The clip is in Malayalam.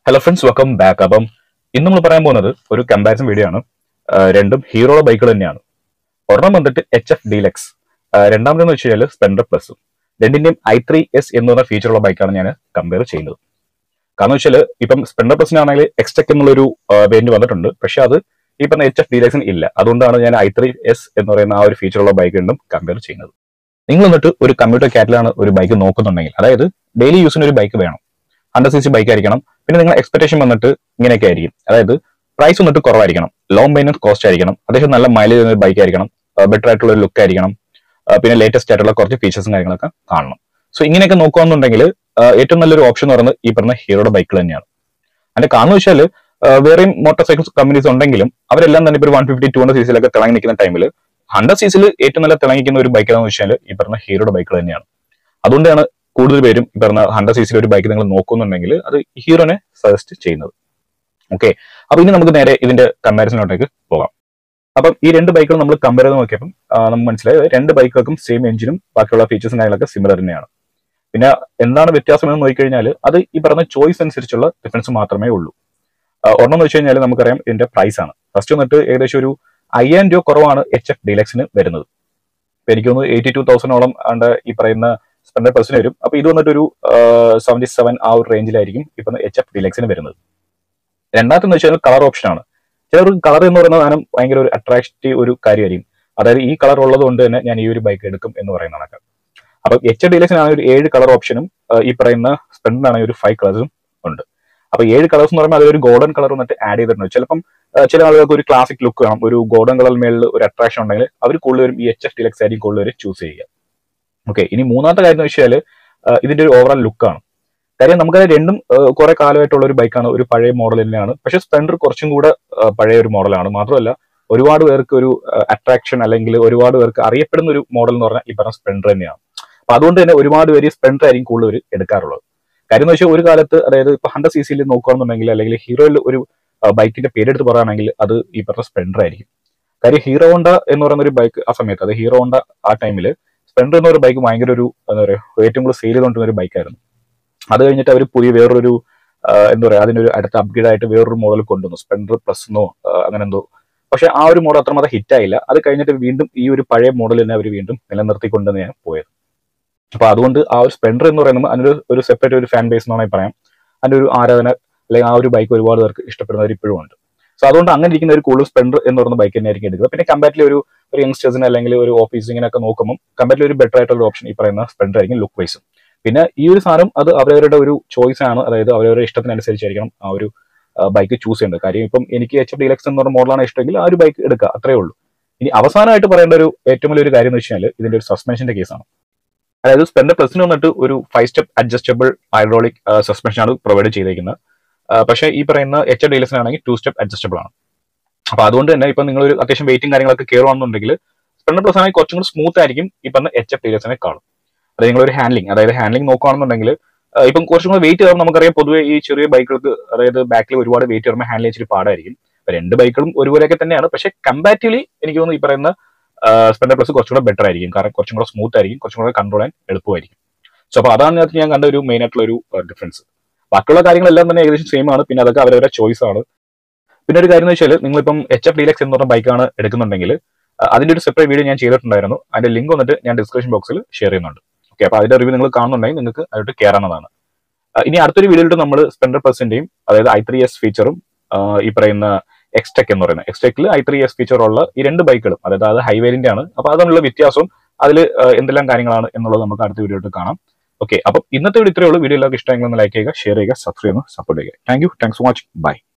ഹലോ ഫ്രണ്ട്സ് വെൽക്കം ബാക്ക് അപ്പം ഇന്ന് നമ്മൾ പറയാൻ പോകുന്നത് ഒരു കമ്പാരിസൺ വീഡിയോ ആണ് ആ, രണ്ടും ഹീറോയുടെ ബൈക്കുകൾ തന്നെയാണ് ഒരെണ്ണം വന്നിട്ട് എച്ച് എഫ് ഡീലക്സ് രണ്ടാമതെന്ന് വെച്ച് കഴിഞ്ഞാൽ സ്പെൻഡർ പ്ലസും രണ്ടിന്റെയും ഐ ത്രീ എസ് എന്ന് പറഞ്ഞ ഫീച്ചറുള്ള ബൈക്കാണ് ഞാൻ കമ്പയർ ചെയ്യുന്നത് കാരണം വെച്ചാൽ ഇപ്പം സ്പെൻഡർ പ്ലസിനാണെങ്കിൽ എക്സ്റ്റെക് എന്നുള്ളൊരു വേരിയന്റ് വന്നിട്ടുണ്ട് പക്ഷെ അത് ഈ പറഞ്ഞ എച്ച് എഫ് ഡീലക്സിന് ഇല്ല അതുകൊണ്ടാണ് ഞാൻ ഐ ത്രീ എസ് എന്ന് പറയുന്ന ആ ഒരു ഫീച്ചറുള്ള ബൈക്ക് രണ്ടും കമ്പയർ ചെയ്യുന്നത് നിങ്ങൾ എന്നിട്ട് ഒരു കമ്പ്യൂട്ടർ കാറ്റിലാണ് ഒരു ബൈക്ക് നോക്കുന്നുണ്ടെങ്കിൽ അതായത് ഡെയിലി യൂസിന് ഒരു ബൈക്ക് വേണം ഹൺഡ്രഡ് സി സി ബൈക്ക് ആയിരിക്കണം പിന്നെ നിങ്ങൾ എക്സ്പെക്ടേഷൻ വന്നിട്ട് ഇങ്ങനെയൊക്കെ ആയിരിക്കും അതായത് പ്രൈസ് വന്നിട്ട് കുറവായിരിക്കണം ലോ മെയിനൻസ് കോസ്റ്റ് ആയിരിക്കണം അത്യാവശ്യം നല്ല മൈലേജ് ഒരു ബൈക്ക് ആയിരിക്കണം ബെറ്റർ ആയിട്ടുള്ള ഒരു ലുക്ക് ആയിരിക്കണം ആ, പിന്നെ ലേറ്റസ്റ്റ് ആയിട്ടുള്ള കുറച്ച് ഫീച്ചേഴ്സും കാര്യങ്ങളൊക്കെ കാണണം സോ ഇങ്ങനെയൊക്കെ നോക്കുകയാണെന്നുണ്ടെങ്കിൽ ആ, ഏറ്റവും നല്ലൊരു ഓപ്ഷൻ എന്ന് പറയുന്നത് ഈ പറഞ്ഞ ഹീറോയുടെ ബൈക്കുകൾ തന്നെയാണ് അതിന്റെ കാരണം വെച്ചാൽ വേറെയും മോട്ടോർ സൈക്കിൾസ് കമ്പനീസ് ഉണ്ടെങ്കിലും അവരെല്ലാം തന്നെ ഇപ്പോൾ one fifty two hundred C സിയിലൊക്കെ തിളങ്ങി നിൽക്കുന്ന ടൈമിൽ ഹൺഡ്രഡ് സി സിയിൽ ഏറ്റവും നല്ല തിളങ്ങിക്കുന്ന ഒരു ബൈക്ക് എന്ന് വെച്ചാൽ ഈ പറഞ്ഞ ഹീറോയുടെ ബൈക്കുകൾ തന്നെയാണ് അതുകൊണ്ടാണ് കൂടുതൽ പേരും ഈ പറഞ്ഞ ഹൺഡ്രഡ് സി സിയിൽ ഒരു ബൈക്ക് നിങ്ങൾ നോക്കുന്നുണ്ടെങ്കിൽ അത് ഹീറോനെ സജസ്റ്റ് ചെയ്യുന്നത് ഓക്കെ അപ്പൊ ഇനി നമുക്ക് നേരെ ഇതിന്റെ കമ്പാരിസണിലോട്ടേക്ക് പോകാം അപ്പം ഈ രണ്ട് ബൈക്കുകൾ നമ്മൾ കമ്പയർ ചെയ്ത് നോക്കിയപ്പം ആ, നമുക്ക് മനസ്സിലായത് രണ്ട് ബൈക്കുകൾക്കും സെയിം എഞ്ചിനും ബാക്കിയുള്ള ഫീച്ചേഴ്സും കാര്യങ്ങളൊക്കെ സിമിലർ തന്നെയാണ് പിന്നെ എന്താണ് വ്യത്യാസം എന്ന് നോക്കിക്കഴിഞ്ഞാൽ അത് ഈ പറഞ്ഞ ചോയ്സ് അനുസരിച്ചുള്ള ഡിഫറൻസ് മാത്രമേ ഉള്ളൂ ആ, ഒരെണ്ണം എന്ന് വെച്ച് കഴിഞ്ഞാൽ നമുക്കറിയാം ഇതിന്റെ പ്രൈസ് ആണ് ഫസ്റ്റ് വന്നിട്ട് ഏകദേശം ഒരു അയ്യായിരം രൂപ കുറവാണ് എച്ച് എഫ് ഡീലക്സിന് വരുന്നത് ഇപ്പൊ എനിക്ക് തോന്നുന്നു എയ്റ്റി ടു തൗസൻഡോളം ആണ്ട് ഈ പറയുന്ന സ്പെൻഡർ പെർസിന് വരും അപ്പൊ ഇത് വന്നിട്ട് ഒരു സെവന്റി സെവൻ ആ ഒരു റേഞ്ചിലായിരിക്കും ഇപ്പൊ എച്ച് എഫ് ഡിലക്സിന് വരുന്നത് രണ്ടാമത്തെന്ന് വെച്ചാൽ കളർ ഓപ്ഷൻ ആണ് ചിലർക്ക് കളർ എന്ന് പറയുന്ന സാധനം ഭയങ്കര ഒരു അട്രാക്റ്റീവ് ഒരു കാര്യമായിരിക്കും അതായത് ഈ കളർ ഉള്ളത് കൊണ്ട് തന്നെ ഞാൻ ഈ ഒരു ബൈക്ക് എടുക്കും എന്ന് പറയുന്ന കണക്ക് അപ്പൊ എച്ച് ഡിലക്സിനാണ് ഒരു ഏഴ് കളർ ഓപ്ഷനും ഈ പറയുന്ന സ്പെൻഡിനാണെങ്കിൽ ഒരു ഫൈവ് കളേഴ്സും ഉണ്ട് അപ്പൊ ഏഴ് കളേഴ്സ് എന്ന് പറയുമ്പോൾ അതിലൊരു ഗോൾഡൻ കളർ വന്നിട്ട് ആഡ് ചെയ്തിട്ടുണ്ട് ചിലപ്പം ആ, ചില ആളുകൾക്ക് ഒരു ക്ലാസിക് ലുക്ക് വേണം ഒരു ഗോൾഡൻ കളർ മേളിൽ ഒരു അട്രാക്ഷൻ ഉണ്ടെങ്കിൽ അവർ കൂടുതലും ഈ എച്ച് എഫ് ഡിലക്സ് ആയിരിക്കും കൂടുതൽ ചൂസ് ചെയ്യുക ഓക്കെ ഇനി മൂന്നാമത്തെ കാര്യം എന്ന് വെച്ചാൽ ഇതിന്റെ ഒരു ഓവറോൾ ലുക്കാണ് കാര്യം നമുക്കത് രണ്ടും കുറെ കാലമായിട്ടുള്ള ഒരു ബൈക്കാണ് ഒരു പഴയ മോഡൽ തന്നെയാണ് പക്ഷെ സ്പ്ലെൻഡർ കുറച്ചും കൂടെ ആ, പഴയ ഒരു മോഡലാണ് മാത്രമല്ല ഒരുപാട് പേർക്ക് ഒരു അട്രാക്ഷൻ അല്ലെങ്കിൽ ഒരുപാട് പേർക്ക് അറിയപ്പെടുന്ന ഒരു മോഡൽ എന്ന് പറഞ്ഞാൽ ഈ പറഞ്ഞ സ്പ്ലെൻഡർ തന്നെയാണ് അപ്പൊ അതുകൊണ്ട് തന്നെ ഒരുപാട് പേര് സ്പ്ലെൻഡർ ആയിരിക്കും കൂടുതൽ പേര് എടുക്കാറുള്ളത് കാര്യം എന്ന് വെച്ചാൽ ഒരു കാലത്ത് അതായത് ഇപ്പൊ ഹൺഡ്രഡ് സി സിയിൽ നോക്കുകയാണെന്നുണ്ടെങ്കിൽ അല്ലെങ്കിൽ ഹീറോയിൽ ഒരു ബൈക്കിന്റെ പേരെടുത്ത് പറയുകയാണെങ്കിൽ അത് ഈ പറഞ്ഞ സ്പ്ലെൻഡർ ആയിരിക്കും കാര്യം ഹീറോ ഹോണ്ട എന്ന് പറയുന്ന ഒരു ബൈക്ക് ആ സമയത്ത് അത് ഹീറോ ഹോണ്ട ആ ടൈമിൽ സ്പ്ലെൻഡർ എന്ന ഒരു ബൈക്ക് ഭയങ്കര ഒരു എന്താ പറയുക ഏറ്റവും കൂടുതൽ സെയിൽ ചെയ്തുകൊണ്ടിരുന്ന ഒരു ബൈക്കായിരുന്നു അത് കഴിഞ്ഞിട്ട് അവർ പുതിയ വേറൊരു ആ, എന്താ പറയുക അതിനൊരു അടുത്ത അപ്ഗ്രേഡ് ആയിട്ട് വേറൊരു മോഡൽ കൊണ്ടുവന്നു സ്പ്ലെൻഡർ പ്ലസ് എന്നോ ആ, അങ്ങനെ എന്തോ പക്ഷെ ആ ഒരു മോഡൽ അത്രമാത്രം ഹിറ്റ് ആയില്ല അത് കഴിഞ്ഞിട്ട് വീണ്ടും ഈ ഒരു പഴയ മോഡൽ തന്നെ അവർ വീണ്ടും നിലനിർത്തിക്കൊണ്ട് തന്നെയാണ് പോയത് അപ്പൊ അതുകൊണ്ട് ആ ഒരു സ്പ്ലെൻഡർ എന്ന് പറയുന്നത് അതിനൊരു ഒരു സെപ്പറേറ്റ് ഒരു ഫാൻ ബേസ് എന്ന് വേണമെങ്കിൽ പറയാം അതിന്റെ ഒരു ആരാധന അല്ലെങ്കിൽ ആ ഒരു ബൈക്ക് ഒരുപാട് പേർക്ക് ഇഷ്ടപ്പെടുന്നവർ ഇപ്പോഴും ഉണ്ട് സോ അതുകൊണ്ട് അങ്ങനെ ഇരിക്കുന്ന ഒരു കൂടുതൽ സ്പ്ലെൻഡർ എന്ന് പറയുന്ന ബൈക്ക് തന്നെ ആയിരിക്കും എടുക്കുക പിന്നെ കമ്പാരിറ്റീവ് ഒരു ഒരു യങ്സ്റ്റേഴ്സിന് അല്ലെങ്കിൽ ഒരു ഓഫീസിങ്ങിനൊക്കെ നോക്കുമ്പോൾ കമ്പാരിറ്റീവ് ഒരു ബെറ്റർ ആയിട്ടുള്ള ഓപ്ഷൻ ഈ പറയുന്ന സ്പ്ലെൻഡർ ആയിരിക്കും ലുക്ക് വൈസും പിന്നെ ഈ ഒരു സാധനം അത് അവരവരുടെ ഒരു ചോയ്സ് ആണ് അതായത് അവരവരുടെ ഇഷ്ടത്തിനനുസരിച്ചായിരിക്കണം ആ ഒരു ബൈക്ക് ചൂസ് ചെയ്യേണ്ടത് കാര്യം ഇപ്പം എനിക്ക് എച്ച് എഫ് ഡിലക്സ് എന്ന് പറഞ്ഞ മോഡലാണ് ഇഷ്ടമെങ്കിൽ ആ ഒരു ബൈക്ക് എടുക്കുക അത്രേ ഉള്ളൂ ഇനി അവസാനമായിട്ട് പറയേണ്ട ഒരു ഏറ്റവും വലിയൊരു കാര്യം എന്ന് വെച്ചാൽ ഇതിന്റെ ഒരു സസ്പെൻഷന്റെ കേസാണ് അതായത് സ്പെൻഡർ പ്ലസിന് വന്നിട്ട് ഒരു five step adjustable hydraulic suspension ആണ് പ്രൊവൈഡ് ചെയ്തേക്കുന്നത് ആ, പക്ഷേ ഈ പറയുന്ന എച്ച് എഫ് ഡീലക്സിനാണെങ്കിൽ ടു സ്റ്റെപ്പ് അഡ്ജസ്റ്റബിൾ ആണ് അപ്പൊ അതുകൊണ്ട് തന്നെ ഇപ്പൊ നിങ്ങൾ ഒരു അത്യാവശ്യം വെയിറ്റും കാര്യങ്ങളൊക്കെ കയറുവാണെന്നുണ്ടെങ്കിൽ സ്പെൻഡർ പ്ലസ് ആണെങ്കിൽ കുറച്ചും കൂടി സ്മൂത്ത് ആയിരിക്കും ഈ പറഞ്ഞ എച്ച് എഫ് ഡീലക്സിനെക്കാളും അതായത് നിങ്ങളൊരു ഹാൻഡ്ലിംഗ് അതായത് ഹാൻഡ്ലിംഗ് നോക്കുകയാണെന്നുണ്ടെങ്കിൽ ആ, ഇപ്പം കുറച്ചും കൂടി വെയിറ്റ് കയറുമ്പോൾ നമുക്കറിയാം പൊതുവെ ഈ ചെറിയ ബൈക്കുകൾക്ക് അതായത് ബാക്കിൽ ഒരുപാട് വെയിറ്റ് കയറുമ്പോൾ ഹാൻഡിൽ ഇച്ചിരി പാടായിരിക്കും അപ്പൊ രണ്ട് ബൈക്കുകളും ഒരുപോലെയൊക്കെ തന്നെയാണ് പക്ഷെ കമ്പാരിറ്റീവ്ലി എനിക്ക് തോന്നുന്നു ഈ പറയുന്ന സ്പെൻഡർ പ്ലസ് കുറച്ചും കൂടെ ബെറ്റർ ആയിരിക്കും കാരണം കുറച്ചും കൂടെ സ്മൂത്ത് ആയിരിക്കും കുറച്ചും കൂടെ കൺട്രോൾ ചെയ്യാൻ എളുപ്പമായിരിക്കും സോ അപ്പൊ അതാണ് ഇതിനകത്ത് ഞാൻ കണ്ട ഒരു മെയിൻ ആയിട്ടുള്ള ഒരു ഡിഫറൻസ് ബാക്കിയുള്ള കാര്യങ്ങളെല്ലാം തന്നെ ഏകദേശം സെയിം ആണ് പിന്നെ അതൊക്കെ അവരവരുടെ ചോയ്സ് ആണ് പിന്നെ ഒരു കാര്യം എന്ന് വെച്ചാൽ നിങ്ങളിപ്പം എച്ച് എഫ് ഡീലക്സ് എന്ന് പറഞ്ഞ ബൈക്കാണ് എടുക്കുന്നുണ്ടെങ്കിൽ ആ, അതിന്റെ ഒരു സെപ്പറേറ്റ് വീഡിയോ ഞാൻ ചെയ്തിട്ടുണ്ടായിരുന്നു അതിന്റെ ലിങ്ക് വന്നിട്ട് ഞാൻ ഡിസ്ക്രിപ്ഷൻ ബോക്സിൽ ഷെയർ ചെയ്യുന്നുണ്ട് ഓക്കെ അപ്പൊ അതിന്റെ റിവ്യൂ നിങ്ങൾ കാണുന്നുണ്ടെങ്കിൽ നിങ്ങൾക്ക് അതിലോട്ട് കയറാവുന്നതാണ് ആ, ഇനി അടുത്തൊരു വീഡിയോയിലോട്ട് നമ്മൾ സ്പെൻഡർ പ്ലസിന്റെയും അതായത് ഐ ത്രീ എസ് ഫീച്ചറും ഈ പറയുന്ന എക്സ്റ്റെക് എന്ന് പറയുന്നത് എക്സ്റ്റെക്കിൽ ഐ ത്രീ എസ് ഫീച്ചർ ഉള്ള ഈ രണ്ട് ബൈക്കുകളും അതായത് അത് ഹൈവേരിന്റെ ആണ് അപ്പൊ അതുള്ള വ്യത്യാസവും അതിൽ എന്തെല്ലാം കാര്യങ്ങളാണ് എന്നുള്ളത് നമുക്ക് അടുത്ത വീഡിയോയിട്ട് കാണാം ഓക്കെ അപ്പം ഇന്നത്തെ വീഡിയോ ഇത്രയേ ഉള്ളൂ വീഡിയോ എല്ലാവർക്കും ഇഷ്ടമെങ്കിൽ ഒന്ന് ലൈക്ക് ചെയ്യുക ഷെയർ ചെയ്യുക സബ്സ്ക്രൈബ് ചെയ്യുക സപ്പോർട്ട് ചെയ്യുക thank you thanks for watching by